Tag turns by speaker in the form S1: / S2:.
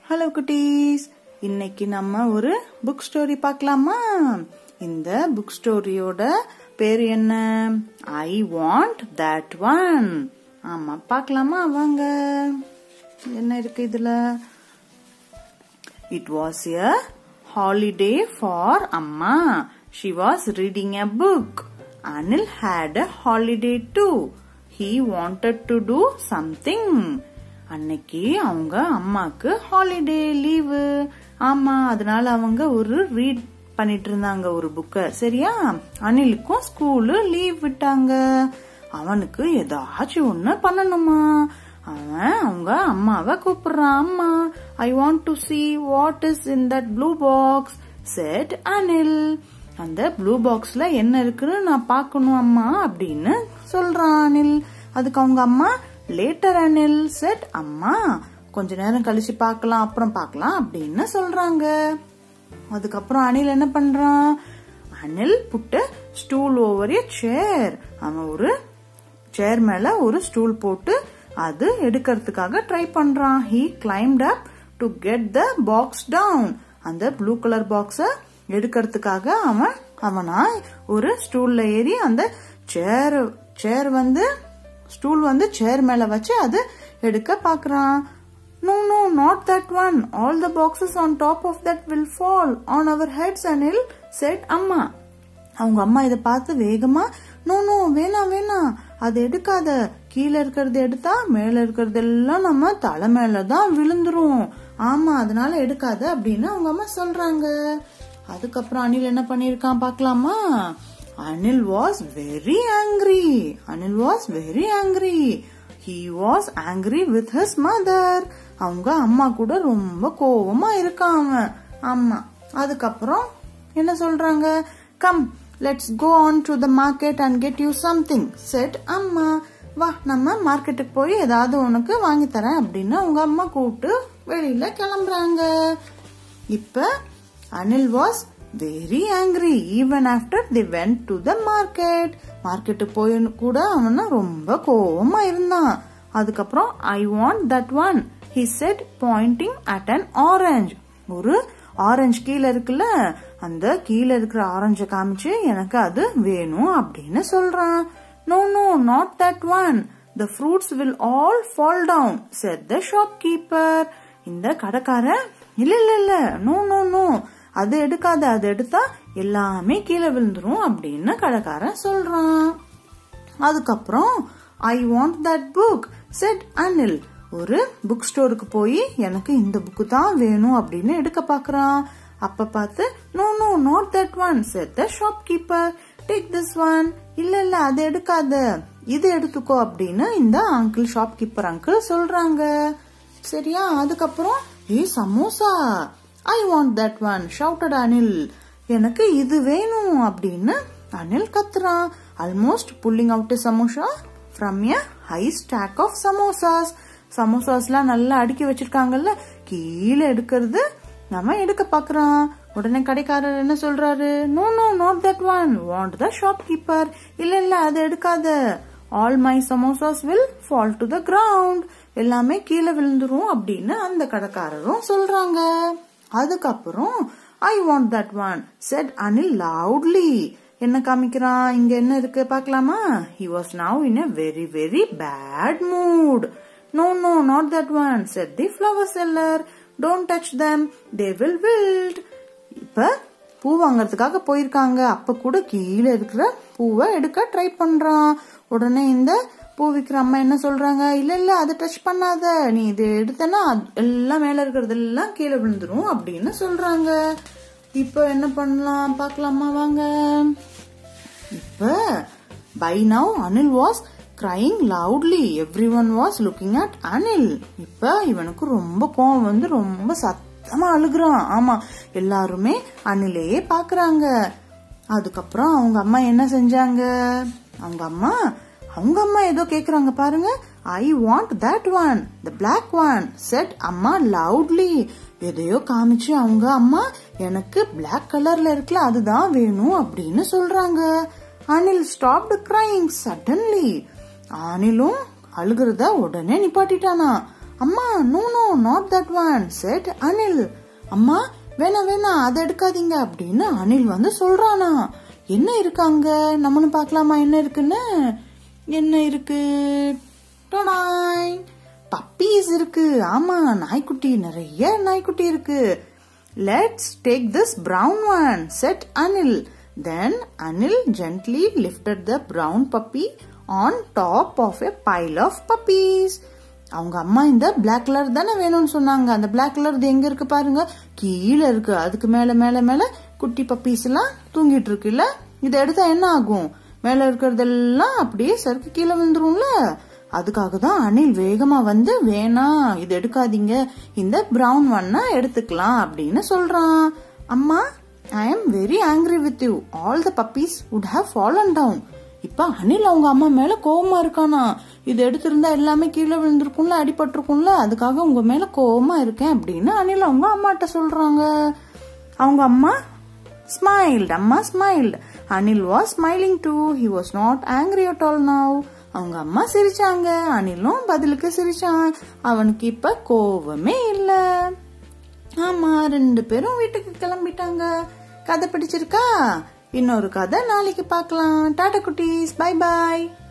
S1: hello குட்டீஸ் இன்னைக்கு நம்ம ஒரு புக் ஸ்டோரி பார்க்கலாமா இந்த புக் ஸ்டோரியோட பேர் என்ன ஐ வாண்ட் தட் ஒன் ஆமா பார்க்கலாமா வாங்க என்ன இருக்கு இதுல it was a holiday for அம்மா she was reading a book Anil had a holiday too he wanted to do something அன்னைக்கு அவங்க அம்மாக்கு ஹாலிடே லீவு ஆமா அதனால அவங்க ஒரு ரீட் பண்ணிட்டு இருந்தாங்க ஒரு புக்க சரியா அனிலுக்கும் ஸ்கூலு லீவ் விட்டாங்க அவனுக்கு ஏதாச்சும் ஒண்ணு பண்ணணுமா அவன் அவங்க அம்மாவை கூப்பிடுறான் அம்மா I want to see what is in that blue box said Anil அந்த ப்ளூ பாக்ஸ்ல என்ன இருக்குன்னு நான் பார்க்கணும் அம்மா அப்படின்னு சொல்றான் அனில் அதுக்கு அவங்க அம்மா லேட்டர் அனில் செட் அம்மா கொஞ்ச நேரம் கழிச்சு பார்க்கலாம் அப்புறம் பார்க்கலாம் அப்படின்னு சொல்றாங்க அதுக்கப்புறம் அனில் என்ன பண்றான் அனில் புட்ட ஸ்டூல் ஓவர் ஏ சேர் அவன் ஒரு சேர் மேல ஒரு ஸ்டூல் போட்டு அது எடுக்கிறதுக்காக ட்ரை பண்றான் he climbed up to get the box down அந்த ப்ளூ கலர் பாக்ஸ எடுக்கிறதுக்காக அவன் அவனா ஒரு ஸ்டூல்ல ஏறி அந்த சேர் சேர் வந்து ஸ்டூல் வந்து சேர் மேல வச்சு அது எடுக்க பாக்குறான் no no not that one all the boxes on top of that will fall on our heads Anil said அம்மா அவங்க அம்மா இதை பார்த்து வேகமா நோ நோ வேணாம் வேணாம் அது எடுக்காத கீழே இருக்கிறது எடுத்தா மேல இருக்கிறது எல்லாம் நம்ம தலை மேலதான் விழுந்துரும் ஆமா அதனால எடுக்காத அப்படின்னு அவங்க அம்மா சொல்றாங்க அதுக்கப்புறம் அனில் என்ன பண்ணிருக்கான் பாக்கலாமா Anil was very angry Anil was very angry he was angry with his mother அவங்க அம்மா கூட ரொம்ப கோவமா இருக்கான் அவன் ஆமா அதுக்கப்புறம் என்ன சொல்றாங்க come let's go on to the market and get you something said அம்மா வா நம்ம மார்க்கெட்டுக்கு போய் ஏதாவது உனக்கு வாங்கி தரேன் அப்படின்னு அவங்க அம்மா கூப்பிட்டு வெளியில கிளம்புறாங்க இப்ப Anil was very angry even after they went to the market market போய் கூட அவன ரொம்ப கோவமா இருந்தான் அதுக்கப்புறம் I want that one he said pointing at an orange ஒரு ஆரஞ்சு கீழே இருக்குல்ல அந்த கீழே இருக்கிற ஆரஞ்ச காமிச்சு எனக்கு அது வேணும் அப்படின்னு சொல்றான் no no not that one the fruits will all fall down said the shopkeeper இந்த கடைக்காரன் இல்ல இல்ல இல்ல நோ நோ நோ அது எடுக்காத அது எடுத்தா எல்லாமே கீழே விழுந்துரும் அப்படின்னு கடைக்காரன் சொல்றான் அதுக்கப்புறம் I want that book said Anil ஒரு புக் ஸ்டோருக்கு போய் எனக்கு இந்த புக்கு தான் வேணும் அப்படின்னு எடுக்க பாக்குறான் அப்ப பார்த்து no no not that one said the shopkeeper take this one இல்ல இல்ல அது எடுக்காத இது எடுத்துக்கோ அப்படின்னு இந்த அங்கிள் ஷாப் கீப்பர் அங்கிள் சொல்றாங்க சரியா அதுக்கப்புறம் a samosa I want that one shouted Anil எனக்கு இது வேணும் அப்படின்னு அனில் கத்துறான் almost pulling out samosa from a high stack of samosas சமோசாஸ்லாம் நல்லா அடுக்கி வச்சிருக்காங்கல்ல கீழே எடுக்கிறது நம்ம எடுக்க பாக்குறான் உடனே கடைக்காரர் என்ன சொல்றாரு no no not that one want the shopkeeper இல்ல இல்ல அது எடுக்காத all my samosas will fall to the ground எல்லாமே கீழே விழுந்துரும் அப்படின்னு அந்த கடைக்காரரும் சொல்றாங்க அதுக்கப்புறம் I want that one said Anil loudly என்ன காமிக்கிறான் இங்க என்ன இருக்கு பாக்கலாமா he was now in a very very bad mood no no not that one said the flower seller don't touch them they will wilt இப்ப பூ வாங்கறதுக்காக போயிருக்காங்க அப்ப கூட கீழே இருக்கிற பூவை எடுக்க ட்ரை பண்றான் உடனே இந்த பூ விற்கிற அம்மா என்ன சொல்றாங்க இல்ல இல்ல அதை டச் பண்ணாத நீ இது எடுத்தனா எல்லாம் மேல இருக்கிறது எல்லாம் கீழே விழுந்துரும் அப்படின்னு சொல்றாங்க இப்ப என்ன பண்ணலாம் பாக்கலாமா வாங்க இப்ப by now Anil was crying loudly everyone was looking at Anil இப்ப இவனுக்கு ரொம்ப கோவம் வந்து ரொம்ப சத்தமா அழுகுறான் ஆமா எல்லாருமே அனிலையே பாக்குறாங்க அதுக்கப்புறம் அவங்க அம்மா என்ன செஞ்சாங்க அவங்க அம்மா அவங்க அம்மா ஏதோ கேக்குறாங்க பாருங்க I want that one the black one said அம்மா லவுட்லி எதையோ காமிச்சு அவங்க அம்மா எனக்கு பிளாக் கலர்ல இருக்குல்ல அதுதான் வேணும் அப்படின்னு சொல்றாங்க அனில் ஸ்டாப்டு கிரைங் சடன்லி அனிலும் அழுகிறத உடனே நிப்பாட்டிட்டானா அம்மா no no not that one said Anil அம்மா வேணாம் வேணாம் அதை எடுக்காதீங்க அப்படின்னு அனில் வந்து சொல்றானா என்ன இருக்காங்க நம்மளும் பார்க்கலாமா என்ன இருக்குன்னு என்ன இருக்கு டொடாய் பப்பீஸ் இருக்கு ஆமா நாய்க்குட்டி நிறைய நாய்க்குட்டி இருக்கு let's take this brown one said Anil then Anil gently lifted the brown puppy on top of a pile of puppies அவங்க அம்மா இந்த பிளாக் கலர் தானே வேணும்னு சொன்னாங்க அந்த பிளாக் கலர் எங்க இருக்கு பாருங்க கீழே இருக்கு அதுக்கு மேல மேல மேல குட்டி பப்பீஸ் எல்லாம் தூங்கிட்டு இருக்குல்ல இதை எடுத்தா என்ன ஆகும் மேல இருக்கிறதெல்லாம் அப்படியே சறுக்கு கீழே விழுந்துரும்ல அதுக்காக தான் அனில் வேகமா வந்து வேணாம் இது எடுக்காதீங்க இந்த பிரவுன் ஒன்ன எடுத்துக்கலாம் அப்படின்னு சொல்றான் அம்மா I am very angry with you all the puppies would have fallen down இப்ப அனில் அவங்க அம்மா மேல கோவமா இருக்கானா இது எடுத்திருந்தா எல்லாமே கீழே விழுந்திருக்கும்ல அடிபட்டிருக்கும்ல அதுக்காக உங்க மேல கோவமா இருக்கேன் அப்படின்னு அனில் அவங்க அம்மாட்ட சொல்றாங்க அவங்க அம்மா ஸ்மைல்ட் அம்மா smiled Anil was smiling too he was not angry at all now அவங்க அம்மா சிரிச்சாங்க அனிலும் பதிலுக்கு சிரிச்சான் அவனுக்கு இப்ப கோவமே இல்ல ஆமா ரெண்டு பேரும் வீட்டுக்கு கிளம்பிட்டாங்க கதை பிடிச்சிருக்கா இன்னொரு கதை நாளைக்கு பார்க்கலாம் டாடா குட்டீஸ் பை பாய்